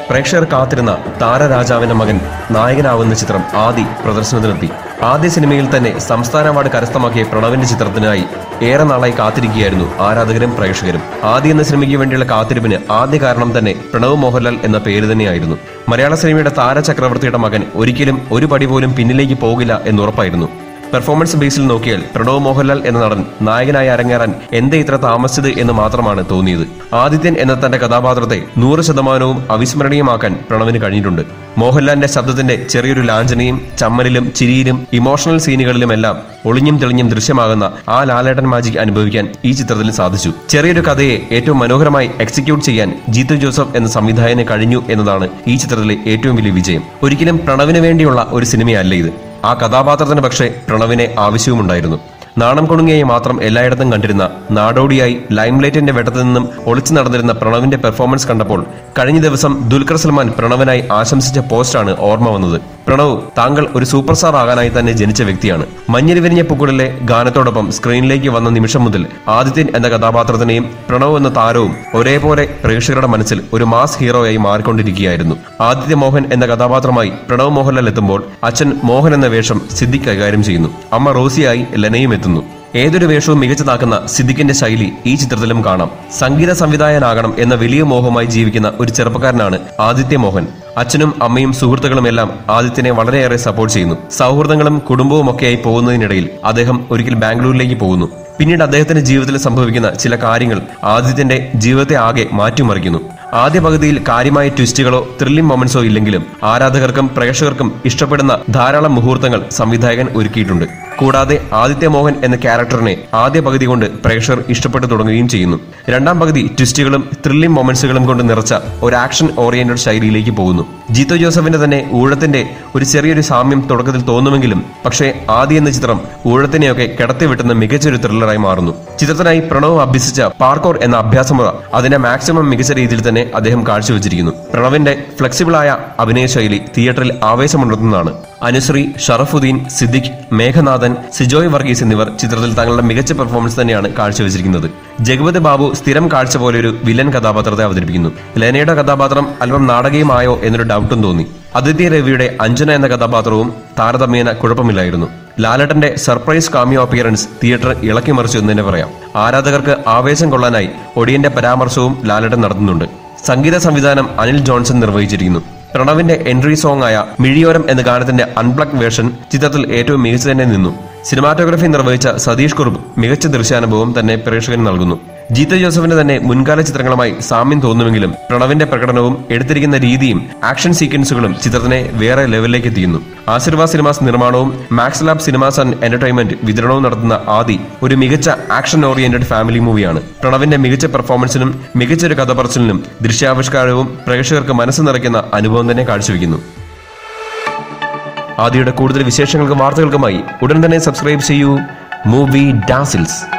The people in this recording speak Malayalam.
പ്രേക്ഷകർ കാത്തിരുന്ന താരരാജാവിന്റെ മകൻ നായകനാവുന്ന ചിത്രം ആദി പ്രദർശനത്തിനെത്തി ആദ്യ സിനിമയിൽ തന്നെ സംസ്ഥാന അവാർഡ് കരസ്ഥമാക്കിയ പ്രണവിന്റെ ചിത്രത്തിനായി ഏറെ നാളായി കാത്തിരിക്കുകയായിരുന്നു ആരാധകരും പ്രേക്ഷകരും ആദി എന്ന സിനിമയ്ക്ക് വേണ്ടിയുള്ള കാത്തിരിപ്പിന് ആദ്യ കാരണം തന്നെ പ്രണവ് മോഹൻലാൽ എന്ന പേര് തന്നെയായിരുന്നു മലയാള സിനിമയുടെ താരചക്രവർത്തിയുടെ മകൻ ഒരിക്കലും ഒരു പടി പോലും പിന്നിലേക്ക് പോകില്ല എന്നുറപ്പായിരുന്നു പെർഫോമൻസ് ബേസിൽ നോക്കിയാൽ പ്രണവ് മോഹൻലാൽ എന്ന നടൻ നായകനായി അരങ്ങേറാൻ എന്തേ ഇത്ര താമസിച്ചത് എന്ന് മാത്രമാണ് തോന്നിയത് ആദിത്യൻ എന്ന തന്റെ കഥാപാത്രത്തെ നൂറ് ശതമാനവും അവിസ്മരണീയമാക്കാൻ പ്രണവിന് കഴിഞ്ഞിട്ടുണ്ട് മോഹൻലാലിന്റെ ശബ്ദത്തിന്റെ ചെറിയൊരു ലാഞ്ചനയും ചമ്മലിലും ചിരിയിലും ഇമോഷണൽ സീനുകളിലുമെല്ലാം ഒളിഞ്ഞും തെളിഞ്ഞും ദൃശ്യമാകുന്ന ആ ലാലേട്ടൻ മാജിക് അനുഭവിക്കാൻ ഈ ചിത്രത്തിൽ സാധിച്ചു ചെറിയൊരു കഥയെ ഏറ്റവും മനോഹരമായി എക്സിക്യൂട്ട് ചെയ്യാൻ ജീത്തു ജോസഫ് എന്ന സംവിധായകന് കഴിഞ്ഞു എന്നതാണ് ഈ ചിത്രത്തിലെ ഏറ്റവും വലിയ വിജയം ഒരിക്കലും പ്രണവിന് വേണ്ടിയുള്ള ഒരു സിനിമയല്ല ഇത് ആ കഥാപാത്രത്തിന് പക്ഷേ പ്രണവിനെ ആവശ്യവുമുണ്ടായിരുന്നു നാണം കൊടുങ്ങിയായി മാത്രം എല്ലായിടത്തും കണ്ടിരുന്ന നാടോടിയായി ലൈംലൈറ്റിന്റെ വെട്ടത്തിൽ നിന്നും ഒളിച്ചു നടന്നിരുന്ന പ്രണവിന്റെ പെർഫോമൻസ് കണ്ടപ്പോൾ കഴിഞ്ഞ ദിവസം ദുൽഖർ സൽമാൻ പ്രണവിനായി ആശംസിച്ച പോസ്റ്റാണ് ഓർമ്മ വന്നത് പ്രണവ് താങ്കൾ ഒരു സൂപ്പർ സ്റ്റാർ ആകാനായി തന്നെ ജനിച്ച വ്യക്തിയാണ് മഞ്ഞിൽ വിരിഞ്ഞ പൂക്കളിലെ ഗാനത്തോടൊപ്പം സ്ക്രീനിലേക്ക് വന്ന നിമിഷം മുതൽ ആദിത്യൻ എന്ന കഥാപാത്രത്തിനെയും പ്രണവ് എന്ന താരവും ഒരേപോലെ പ്രേക്ഷകരുടെ മനസ്സിൽ ഒരു മാസ് ഹീറോയായി മാറിക്കൊണ്ടിരിക്കുകയായിരുന്നു ആദിത്യ മോഹൻ എന്ന കഥാപാത്രമായി പ്രണവ് മോഹൻലാൽ എത്തുമ്പോൾ അച്ഛൻ മോഹൻ എന്ന വേഷം സിദ്ദിഖ് കൈകാര്യം ചെയ്യുന്നു അമ്മ റോസിയായി ലെനയും എത്തുന്നു ഏതൊരു വേഷവും മികച്ചതാക്കുന്ന സിദ്ദിഖിന്റെ ശൈലി ഈ ചിത്രത്തിലും കാണാം സംഗീത സംവിധായകനാകണം എന്ന വലിയ മോഹമായി ജീവിക്കുന്ന ഒരു ചെറുപ്പക്കാരനാണ് ആദിത്യ മോഹൻ അച്ഛനും അമ്മയും സുഹൃത്തുക്കളും എല്ലാം ആദിത്യനെ വളരെയേറെ സപ്പോർട്ട് ചെയ്യുന്നു സൗഹൃദങ്ങളും കുടുംബവും ഒക്കെയായി പോകുന്നതിനിടയിൽ അദ്ദേഹം ഒരിക്കൽ ബാംഗ്ലൂരിലേക്ക് പോകുന്നു പിന്നീട് അദ്ദേഹത്തിന്റെ ജീവിതത്തിൽ സംഭവിക്കുന്ന ചില കാര്യങ്ങൾ ആദിത്യന്റെ ജീവിതത്തെ ആകെ മാറ്റിമറിക്കുന്നു ആദ്യ പകുതിയിൽ കാര്യമായ ട്വിസ്റ്റുകളോ ത്രില്ലിംഗ് മൊമെന്റ്സോ ഇല്ലെങ്കിലും ആരാധകർക്കും പ്രേക്ഷകർക്കും ഇഷ്ടപ്പെടുന്ന ധാരാളം മുഹൂർത്തങ്ങൾ സംവിധായകൻ ഒരുക്കിയിട്ടുണ്ട് കൂടാതെ ആദിത്യ മോഹൻ എന്ന ക്യാരക്ടറിനെ ആദ്യ പകുതി കൊണ്ട് പ്രേക്ഷകർ ഇഷ്ടപ്പെട്ടു തുടങ്ങുകയും ചെയ്യുന്നു രണ്ടാം പകുതി ട്വിസ്റ്റുകളും ത്രില്ലിംഗ് മൊമെന്റ്സുകളും കൊണ്ട് നിറച്ച ഒരു ആക്ഷൻ ഓറിയന്റഡ് ശൈലിയിലേക്ക് പോകുന്നു ജീത്തു ജോസഫിന്റെ തന്നെ ഊഴത്തിന്റെ ഒരു ചെറിയൊരു സാമ്യം തുടക്കത്തിൽ തോന്നുമെങ്കിലും പക്ഷേ ആദ്യ എന്ന ചിത്രം ഊഴത്തിനെയൊക്കെ കിടത്തിവിട്ടുന്ന മികച്ചൊരു ത്രില്ലറായി മാറുന്നു ചിത്രത്തിനായി പ്രണവ് അഭ്യസിച്ച പാർക്കോർ എന്ന അഭ്യാസമുറ അതിന്റെ മാക്സിമം മികച്ച രീതിയിൽ തന്നെ അദ്ദേഹം കാഴ്ചവെച്ചിരിക്കുന്നു പ്രണവിന്റെ ഫ്ലെക്സിബിളായ അഭിനയ ശൈലി തിയേറ്ററിൽ ആവേശമുണർത്തുന്നതാണ് അനുശ്രീ ഷറഫുദ്ദീൻ സിദ്ദിഖ് മേഘനാഥൻ സിജോയ് വർഗീസ് എന്നിവർ ചിത്രത്തിൽ തങ്ങളുടെ മികച്ച പെർഫോമൻസ് തന്നെയാണ് കാഴ്ചവെച്ചിരിക്കുന്നത് ജഗപതി ബാബു സ്ഥിരം കാഴ്ച പോലെ ഒരു വില്ലൻ കഥാപാത്രത്തെ അവതരിപ്പിക്കുന്നു ലെനയുടെ കഥാപാത്രം അല്പം നാടകീയമായോ എന്നൊരു ഡൗട്ടും തോന്നി ആദിത്യ രവിയുടെ അഞ്ജന എന്ന കഥാപാത്രവും താരതമ്യേന കുഴപ്പമില്ലായിരുന്നു ലാലട്ടന്റെ സർപ്രൈസ് കാമിയോ അപ്പിയറൻസ് തിയേറ്റർ ഇളക്കിമറിച്ചു എന്ന് തന്നെ പറയാം ആരാധകർക്ക് ആവേശം കൊള്ളാനായി ഒടിയന്റെ പരാമർശവും ലാലട്ടൻ നടത്തുന്നുണ്ട് സംഗീത സംവിധാനം അനിൽ ജോൺസൺ നിർവഹിച്ചിരിക്കുന്നു പ്രണവിന്റെ എൻട്രി സോങ് ആയ മിഴിയോരം എന്ന ഗാനത്തിന്റെ അൺപ്ലഗ് വേർഷൻ ചിത്രത്തിൽ ഏറ്റവും മികച്ചു തന്നെ നിന്നു സിനിമാറ്റോഗ്രഫി നിർവഹിച്ച സതീഷ് കുറുപ്പ് മികച്ച ദൃശ്യാനുഭവം തന്നെ പ്രേക്ഷകന് നൽകുന്നു ജീത്ത ജോസഫിന്റെ തന്നെ മുൻകാല ചിത്രങ്ങളുമായി സാമ്യം തോന്നുമെങ്കിലും പ്രണവിന്റെ പ്രകടനവും എടുത്തിരിക്കുന്ന രീതിയും ആക്ഷൻ സീക്വൻസുകളും ചിത്രത്തിനെ വേറെ ലെവലിലേക്ക് എത്തിക്കുന്നു ആശീർവാദ് സിനിമാസ് നിർമ്മാണവും Max Lab Cinemas and Entertainment വിതരണവും നടത്തുന്ന ആദി ഒരു മികച്ച ആക്ഷൻ ഓറിയന്റഡ് ഫാമിലി മൂവിയാണ് പ്രണവിന്റെ മികച്ച പെർഫോമൻസിനും മികച്ചൊരു കഥ പറച്ചിലിനും ദൃശ്യാവിഷ്കാരവും പ്രേക്ഷകർക്ക് മനസ്സ് നിറയ്ക്കുന്ന അനുഭവം തന്നെ കാഴ്ചവെക്കുന്നു ആദിയുടെ കൂടുതൽ വിശേഷങ്ങൾക്കും വാർത്തകൾക്കുമായി ഉടൻ തന്നെ സബ്സ്ക്രൈബ് ചെയ്യൂ മൂവി ഡാസിൽസ്